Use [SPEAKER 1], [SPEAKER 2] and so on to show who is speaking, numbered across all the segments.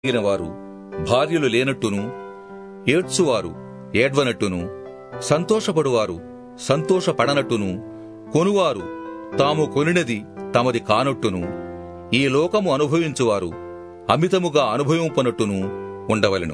[SPEAKER 1] కలిగిన వారు భార్యలు లేనట్టును ఏడ్చువారు ఏడ్వనట్టును సంతోషపడువారు సంతోషపడనట్టును కొనువారు తాము కొనినది తమది కానట్టును ఈ లోకము అనుభవించువారు అమితముగా అనుభవింపనట్టును ఉండవలెను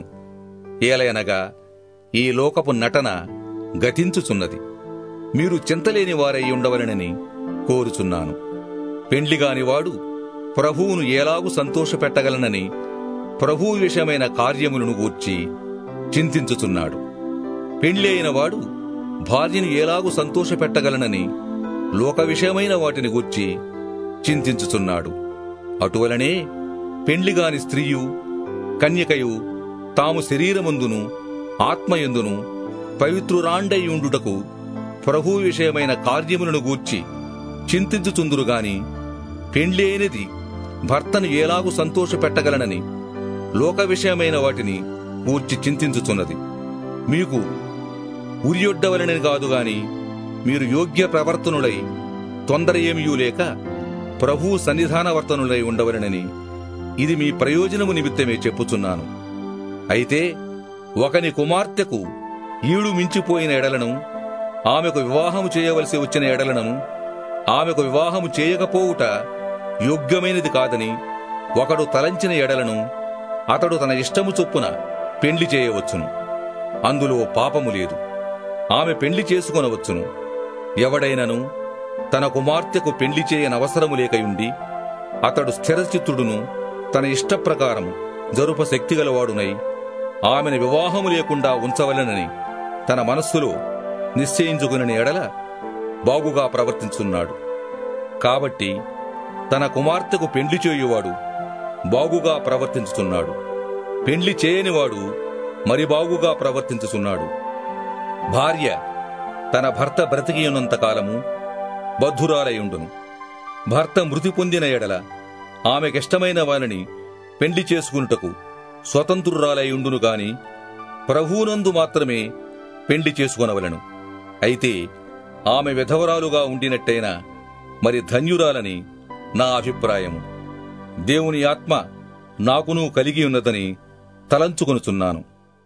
[SPEAKER 1] ఏలయనగా ఈ లోకపు నటన గతించుచున్నది మీరు చింతలేని వారై ఉండవలెనని కోరుచున్నాను పెండ్లిగానివాడు ప్రభువును ఎలాగు సంతోషపెట్టగలనని ప్రభువు విషయమైన కార్యములను గూర్చి చింతించుచున్నాడు పెండ్లి అయిన వాడు భార్యను ఎలాగు సంతోషపెట్టగలనని లోక విషయమైన వాటిని గూర్చి చింతించుచున్నాడు అటువలనే పెండ్లిగాని స్త్రీయు కన్యకయు తాము శరీరమందును ఆత్మయందును పవిత్రురాండయుండుటకు ప్రభు విషయమైన కార్యములను గూర్చి చింతించుచుందురు గాని పెండ్లి అయినది భర్తను ఎలాగు సంతోషపెట్టగలనని లోక విషయమైన వాటిని గూర్చి చింతించుచున్నది మీకు ఉరియొడ్డవలనని కాదు గాని మీరు యోగ్య ప్రవర్తనులై తొందర ఏమియూ లేక ప్రభు సన్నిధానవర్తనులై ఉండవలనని ఇది మీ ప్రయోజనము నిమిత్తమే చెప్పుచున్నాను అయితే ఒకని కుమార్తెకు ఈడు మించిపోయిన ఎడలను ఆమెకు వివాహము చేయవలసి వచ్చిన ఎడలను ఆమెకు వివాహము చేయకపోవుట యోగ్యమైనది కాదని ఒకడు తలంచిన ఎడలను అతడు తన ఇష్టము చొప్పున పెండ్లి చేయవచ్చును అందులో పాపము లేదు ఆమె పెండ్లి చేసుకొనవచ్చును ఎవడైనను తన కుమార్తెకు పెండ్లి చేయనవసరము లేకయుండి అతడు స్థిరచిత్తుడును తన ఇష్టప్రకారం జరుప శక్తిగలవాడునై ఆమెను వివాహము లేకుండా ఉంచవలెనని తన మనస్సులో నిశ్చయించుకుని ఎడల బాగుగా ప్రవర్తించున్నాడు కాబట్టి తన కుమార్తెకు పెండ్లి చేయువాడు బాగుగా ప్రవర్తించుతున్నాడు పెండ్లి చేయనివాడు మరి బాగుగా ప్రవర్తించుచున్నాడు భార్య తన భర్త బ్రతికియున్నంత కాలము బద్ధురాలయుండును భర్త మృతి పొందిన ఎడల ఆమెకిష్టమైన వానిని పెండ్లి చేసుకునుటకు స్వతంత్రురాలయుండును గాని ప్రభువునందు మాత్రమే పెండ్లి చేసుకొనవలెను అయితే ఆమె విధవరాలుగా ఉండినట్టయినా మరి ధన్యురాలని నా అభిప్రాయము దేవుని ఆత్మ నాకును కలిగి ఉన్నదని తలంచుకొనుచున్నాను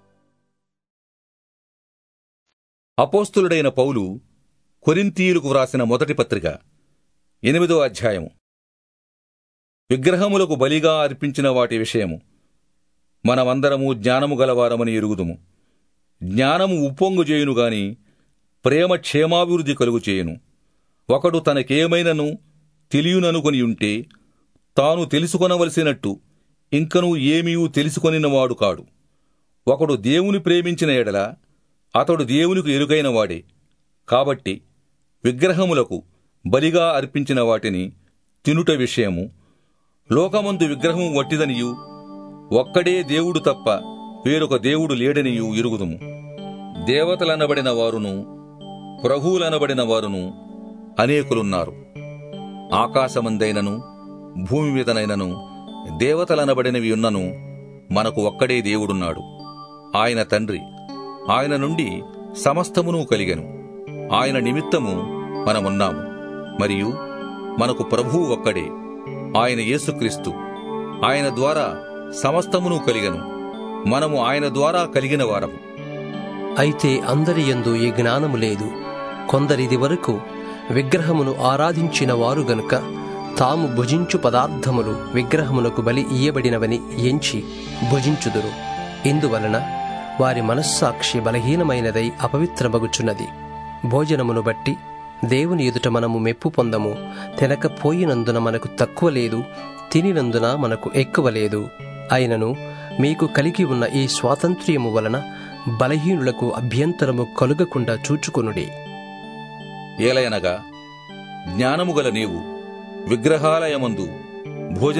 [SPEAKER 1] అపోస్తులుడైన పౌలు కొరింతీయులకు వ్రాసిన మొదటి పత్రిక ఎనిమిదో అధ్యాయము విగ్రహములకు బలిగా అర్పించిన వాటి విషయము మనమందరము జ్ఞానము గలవారమని ఎరుగుదుము జ్ఞానము ఉప్పొంగు చేయును గాని ప్రేమ క్షేమాభివృద్ధి కలుగు చేయును ఒకడు తనకేమైనను తెలియననుకొని ఉంటే తాను తెలుసుకొనవలసినట్టు ఇంకనూ ఏమీయూ తెలుసుకొనినవాడు కాడు ఒకడు దేవుని ప్రేమించిన ఎడల అతడు దేవునికి ఎరుగైన వాడే కాబట్టి విగ్రహములకు బలిగా అర్పించిన వాటిని తినుట విషయము లోకమందు విగ్రహము వట్టిదనియు ఒక్కడే దేవుడు తప్ప వేరొక దేవుడు లేడనియు ఎరుగుదుము దేవతలనబడిన వారును ప్రభువులనబడిన వారును అనేకులున్నారు ఆకాశమందైనను భూమి మీదనైనను దేవతలనబడినవి ఉన్నను మనకు ఒక్కడే దేవుడున్నాడు ఆయన తండ్రి ఆయన నుండి సమస్తమును కలిగెను ఆయన నిమిత్తము మనమున్నాము మరియు మనకు ప్రభువు ఒక్కడే ఆయన యేసుక్రీస్తు ఆయన ద్వారా సమస్తమును కలిగెను మనము ఆయన ద్వారా కలిగిన వారము
[SPEAKER 2] అయితే అందరి యందు ఈ జ్ఞానము లేదు కొందరిది వరకు విగ్రహమును ఆరాధించిన వారు గనుక తాము భుజించు పదార్థములు విగ్రహమునకు బలి ఇయ్యబడినవని ఎంచి భుజించుదురు ఇందువలన వారి మనస్సాక్షి బలహీనమైనదై అపవిత్రమగుచున్నది భోజనమును బట్టి దేవుని ఎదుట మనము మెప్పు పొందము తినకపోయినందున మనకు తక్కువ లేదు తినినందున మనకు ఎక్కువ లేదు అయినను మీకు కలిగి ఉన్న ఈ స్వాతంత్ర్యము వలన బలహీనులకు అభ్యంతరము కలుగకుండా చూచుకొనుడి
[SPEAKER 1] ఏలయనగా జ్ఞానము గల నీవు విగ్రహాలయమందు భోజన